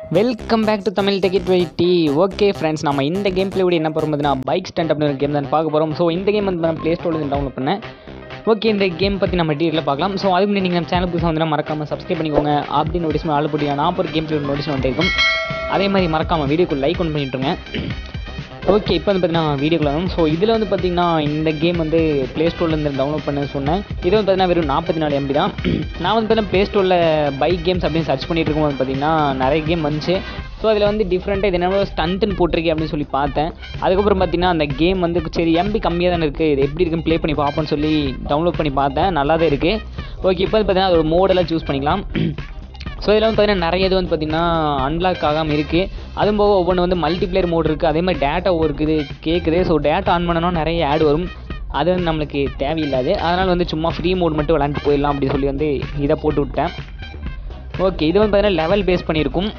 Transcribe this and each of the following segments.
welcome back to Tamil techie twenty okay friends நம்ம இந்த game play என்ன போகிறோம்னா பைக் ஸ்டண்ட் அப்படின்னு ஒரு கேம் தான் பார்க்க போகிறோம் ஸோ இந்த கேம் வந்து நான் ப்ளே ஸ்டோரில் டவுன்லோட் பண்ணேன் ஓகே இந்த கேம் பற்றி நம்ம டீட்டெயிலாக பார்க்கலாம் ஸோ அதுக்கு முன்னாடி நீங்கள் நம்ம சேனல் புதுசாக வந்து மறக்காமல் சப்ஸ்கிரைப் பண்ணிக்கோங்க அப்படி நோட்டிஸ் ஆள் போட்டியா நான் ஒரு கேம் பிளே நோட்டிஸ் வந்துட்டு இருக்கும் அதே மாதிரி மறக்காமல் வீடியோக்கு லைக் ஒன்று பண்ணிட்டுருங்க ஓகே இப்போ வந்து பார்த்தீங்கன்னா வீடியோக்குள்ள வரும் ஸோ இதில் வந்து பார்த்தீங்கன்னா இந்த கேம் வந்து ப்ளே ஸ்டோர்லேருந்து டவுன்லோட் பண்ண சொன்னேன் இது வந்து பார்த்தீங்கன்னா வெறும் நாற்பத்தி நாலு எம்பி தான் நான் வந்து பார்த்தீங்கன்னா ப்ளே ஸ்டோரில் பைக் கேம்ஸ் அப்படின்னு சர்ச் பண்ணிட்டு இருக்கும்போது பார்த்தீங்கன்னா நிறைய கேம் வந்துச்சு ஸோ அதில் வந்து டிஃப்ரெண்ட்டாக இது என்ன ஸ்டண்ட்டுன்னு போட்டிருக்கேன் அப்படின்னு சொல்லி பார்த்தேன் அதுக்கப்புறம் பார்த்தீங்கன்னா அந்த கேம் வந்து சரி எம்பி கம்மியாக தானே இருக்குது இது எப்படி இருக்குன்னு ப்ளே பண்ணி பார்ப்போம்னு சொல்லி டவுன்லோட் பண்ணி பார்த்தேன் நல்லா தான் இருக்குது ஓகே இப்போ வந்து பார்த்தீங்கன்னா அதோட மோடெல்லாம் சூஸ் பண்ணிக்கலாம் ஸோ இதில் வந்து பார்த்தீங்கன்னா நிறைய இது வந்து பார்த்திங்கன்னா அன்லாக் ஆகாமல் இருக்குது அதுவும் போக ஒவ்வொன்று வந்து மல்டிப்ளேயர் மோட் இருக்குது அதே மாதிரி டேட்டா இருக்குது கேட்குது ஸோ டேட்டா ஆன் பண்ணணும் நிறைய ஆட் வரும் அது வந்து நம்மளுக்கு தேவையில்லாது அதனால் வந்து சும்மா ஃப்ரீ மோட் மட்டும் விளாண்டுட்டு போயிடலாம் அப்படின்னு சொல்லி வந்து இதை போட்டு விட்டேன் ஓகே இது வந்து பார்த்தீங்கன்னா லெவல் பேஸ் பண்ணியிருக்கும்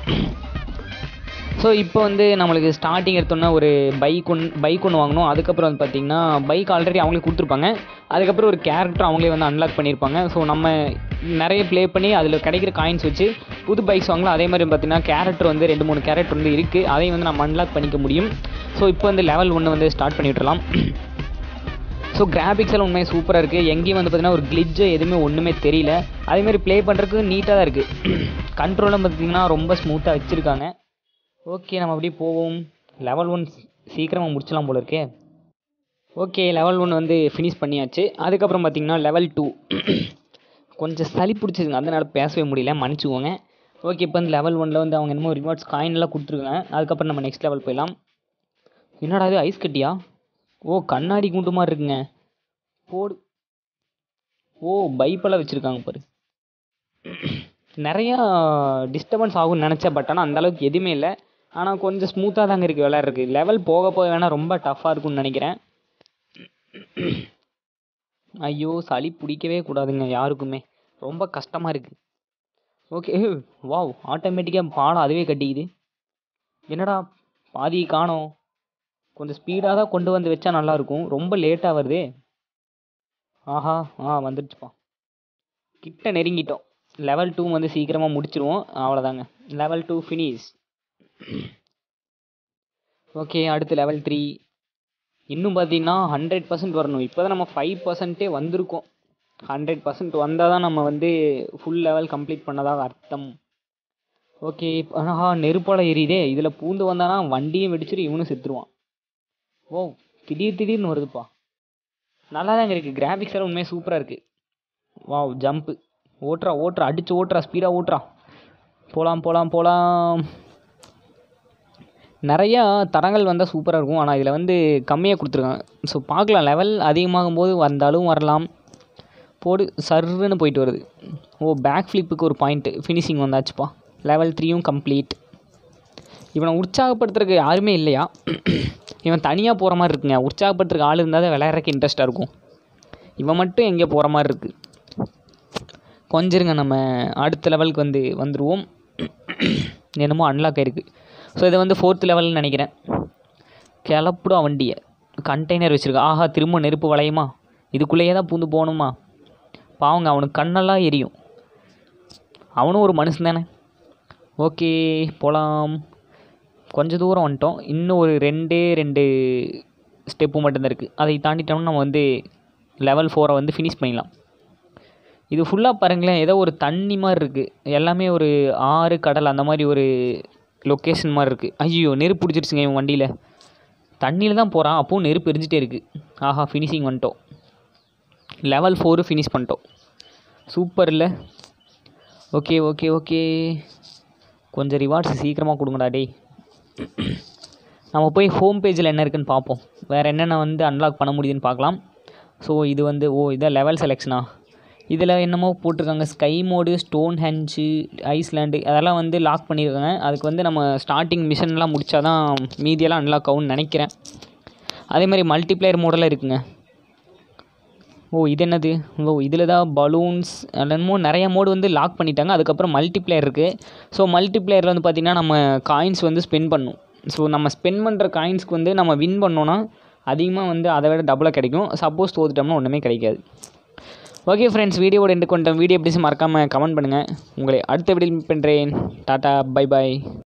ஸோ இப்போ வந்து நம்மளுக்கு ஸ்டார்டிங் எடுத்தோன்னா ஒரு பைக் ஒன் பைக் ஒன்று வாங்கணும் அதுக்கப்புறம் வந்து பார்த்திங்கன்னா பைக் ஆல்ரெடி அவங்களே கொடுத்துருப்பாங்க அதுக்கப்புறம் ஒரு கேரக்டர் அவங்களே வந்து அன்லாக் பண்ணியிருப்பாங்க ஸோ நம்ம நிறைய ப்ளே பண்ணி அதில் கிடைக்கிற காயின்ஸ் வச்சு புது பைக்ஸ் வாங்கலாம் அதே மாதிரி பார்த்திங்கன்னா கேரக்டர் வந்து ரெண்டு மூணு கேரக்டர் வந்து இருக்குது அதையும் வந்து நம்ம அன்லாக் பண்ணிக்க முடியும் ஸோ இப்போ வந்து லெவல் ஒன்று வந்து ஸ்டார்ட் பண்ணி விட்டுறலாம் ஸோ கிராஃபிக்ஸ் எல்லாம் உண்மையாக சூப்பராக இருக்குது எங்கேயும் வந்து பார்த்தீங்கன்னா ஒரு கிளிட்ஜு எதுவுமே ஒன்றுமே தெரியல அதேமாதிரி ப்ளே பண்ணுறதுக்கு நீட்டாக தான் இருக்குது கண்ட்ரோலும் பார்த்திங்கன்னா ரொம்ப ஸ்மூத்தாக வச்சுருக்காங்க ஓகே நம்ம அப்படியே போவோம் லெவல் ஒன் சீக்கிரமாக முடிச்சலாம் போல இருக்கே ஓகே லெவல் ஒன் வந்து ஃபினிஷ் பண்ணியாச்சு அதுக்கப்புறம் பார்த்திங்கன்னா லெவல் டூ கொஞ்சம் சளி பிடிச்சிதுங்க அதனால் பேசவே முடியல மன்னிச்சுக்கோங்க ஓகே இப்போ வந்து லெவல் ஒனில் வந்து அவங்க என்னமோ ரிவார்ட்ஸ் காயின்லாம் கொடுத்துருக்காங்க அதுக்கப்புறம் நம்ம நெக்ஸ்ட் லெவல் போயிடலாம் என்னடா இது ஐஸ் கட்டியா ஓ கண்ணாடி குண்டு மாதிரி இருக்குங்க போடு ஓ பைப்பெல்லாம் வச்சுருக்காங்க பாரு நிறையா டிஸ்டர்பன்ஸ் ஆகும்னு நினச்சேன் பட் ஆனால் அந்தளவுக்கு எதுவுமே இல்லை ஆனால் கொஞ்சம் ஸ்மூத்தாக தாங்க இருக்குது விளையாடுறதுக்கு லெவல் போக போக வேணால் ரொம்ப டஃப்பாக இருக்கும்னு நினைக்கிறேன் ஐயோ சளி பிடிக்கவே கூடாதுங்க யாருக்குமே ரொம்ப கஷ்டமாக இருக்குது ஓகே வாவ் ஆட்டோமேட்டிக்காக பாடம் அதுவே கட்டிக்குது என்னடா பாதி காணோம் கொஞ்சம் ஸ்பீடாக தான் கொண்டு வந்து வச்சா நல்லாயிருக்கும் ரொம்ப லேட்டாக வருதே ஆஹா ஆ வந்துடுச்சுப்பா கிட்ட நெருங்கிட்டோம் லெவல் டூ வந்து சீக்கிரமாக முடிச்சிருவோம் அவ்வளோதாங்க லெவல் டூ ஃபினிஷ் ஓகே அடுத்து லெவல் த்ரீ இன்னும் பார்த்தீங்கன்னா ஹண்ட்ரட் பர்சன்ட் வரணும் இப்போ தான் நம்ம ஃபைவ் பர்சன்ட்டே வந்திருக்கோம் ஹண்ட்ரட் பர்சன்ட் வந்தால் தான் நம்ம வந்து ஃபுல் லெவல் கம்ப்ளீட் பண்ணதாக அர்த்தம் ஓகே ஆஹா நெருப்பால் எரியுதே இதில் பூந்து வந்தானா வண்டியும் வெடிச்சிட்டு இவனும் செத்துருவான் ஓ திடீர் திடீர்னு வருதுப்பா நல்லா தாங்க இருக்குது கிராஃபிக்ஸ் எல்லாம் உண்மையாக சூப்பராக இருக்குது வாவ் ஜம்ப்பு ஓட்டுறா ஓட்டுறா அடித்து ஓட்டுறா ஸ்பீடாக ஓட்டுறா போகலாம் போகலாம் போகலாம் நிறையா தரங்கள் வந்தால் சூப்பராக இருக்கும் ஆனால் இதில் வந்து கம்மியாக கொடுத்துருக்காங்க ஸோ பார்க்கலாம் லெவல் அதிகமாகும் போது வந்தாலும் வரலாம் போடு சர்ருன்னு போயிட்டு வருது ஓ பேக் ஃப்ளிப்புக்கு ஒரு பாயிண்ட்டு ஃபினிஷிங் வந்தாச்சுப்பா லெவல் த்ரீயும் கம்ப்ளீட் இவனை உற்சாகப்படுத்துறதுக்கு யாருமே இல்லையா இவன் தனியாக போகிற மாதிரி இருக்குங்க உற்சாகப்படுத்துறதுக்கு ஆள் இருந்தால் தான் விளையாடுறதுக்கு இன்ட்ரெஸ்ட்டாக இருக்கும் இவன் மட்டும் எங்கேயோ போகிற மாதிரி இருக்குது கொஞ்சிருங்க நம்ம அடுத்த லெவலுக்கு வந்து வந்துடுவோம் என்னமோ அன்லாக் ஆயிருக்கு ஸோ இதை வந்து ஃபோர்த் லெவல்னு நினைக்கிறேன் கிளப்புடும் வண்டியை கண்டெய்னர் வச்சுருக்கா ஆஹா திரும்ப நெருப்பு வளையுமா இதுக்குள்ளேயே தான் பூந்து போகணுமா பாவங்க அவனுக்கு கண்ணெல்லாம் எரியும் அவனும் ஒரு மனுஷன் தானே ஓகே போகலாம் கொஞ்சம் தூரம் வந்துட்டோம் இன்னும் ஒரு ரெண்டே ரெண்டு ஸ்டெப்பு மட்டும்தான் இருக்குது அதை தாண்டிட்டோம்னா நம்ம வந்து லெவல் ஃபோரை வந்து ஃபினிஷ் பண்ணிடலாம் இது ஃபுல்லாக பாருங்களேன் ஏதோ ஒரு தண்ணி மாதிரி இருக்குது எல்லாமே ஒரு ஆறு கடல் அந்த மாதிரி ஒரு லொக்கேஷன் மாதிரி இருக்குது ஐயோ நெருப்பு பிடிச்சிருச்சுங்க இவன் வண்டியில் தண்ணியில் தான் போகிறான் அப்போவும் நெருப்பு எரிஞ்சிட்டே இருக்குது ஆஹா ஃபினிஷிங் வந்துட்டோம் லெவல் ஃபோரு ஃபினிஷ் பண்ணிட்டோம் சூப்பர் இல்லை ஓகே ஓகே ஓகே கொஞ்சம் ரிவார்ட்ஸ் சீக்கிரமாக கொடுங்கடா டேய் நம்ம போய் ஹோம் பேஜில் என்ன இருக்குன்னு பார்ப்போம் வேறு என்னென்ன வந்து அன்லாக் பண்ண முடியுதுன்னு பார்க்கலாம் ஸோ இது வந்து ஓ இதான் லெவல் செலெக்ஷனா இதில் என்னமோ போட்டிருக்காங்க sky mode stone henge island அதெல்லாம் வந்து லாக் பண்ணியிருக்காங்க அதுக்கு வந்து நம்ம ஸ்டார்டிங் மிஷன்லாம் முடித்தா தான் மீதியெல்லாம் அன்லாக் ஆகும்னு நினைக்கிறேன் அதே மாதிரி மல்டிப்ளேயர் மோடெல்லாம் இருக்குங்க ஓ இது என்னது ஓ இதில் தான் பலூன்ஸ் என்னமோ நிறைய மோடு வந்து லாக் பண்ணிட்டாங்க அதுக்கப்புறம் மல்டிப்ளேயர் இருக்குது ஸோ மல்டிப்ளேயரில் வந்து பார்த்திங்கன்னா நம்ம காயின்ஸ் வந்து ஸ்பெண்ட் பண்ணும் ஸோ நம்ம ஸ்பெண்ட் பண்ணுற காயின்ஸ்க்கு வந்து நம்ம வின் பண்ணோன்னா அதிகமாக வந்து அதை விட டபுளாக கிடைக்கும் சப்போஸ் தோத்துட்டோம்னா ஒன்றுமே கிடைக்காது ஓகே ஃப்ரெண்ட்ஸ் வீடியோவோட எண்டு கொண்டோம் வீடியோ எப்படி மறக்காமல் கமெண்ட் பண்ணுங்கள் உங்களை அடுத்த வீடியோ மீட் பண்ணுறேன் டாட்டா பை பாய்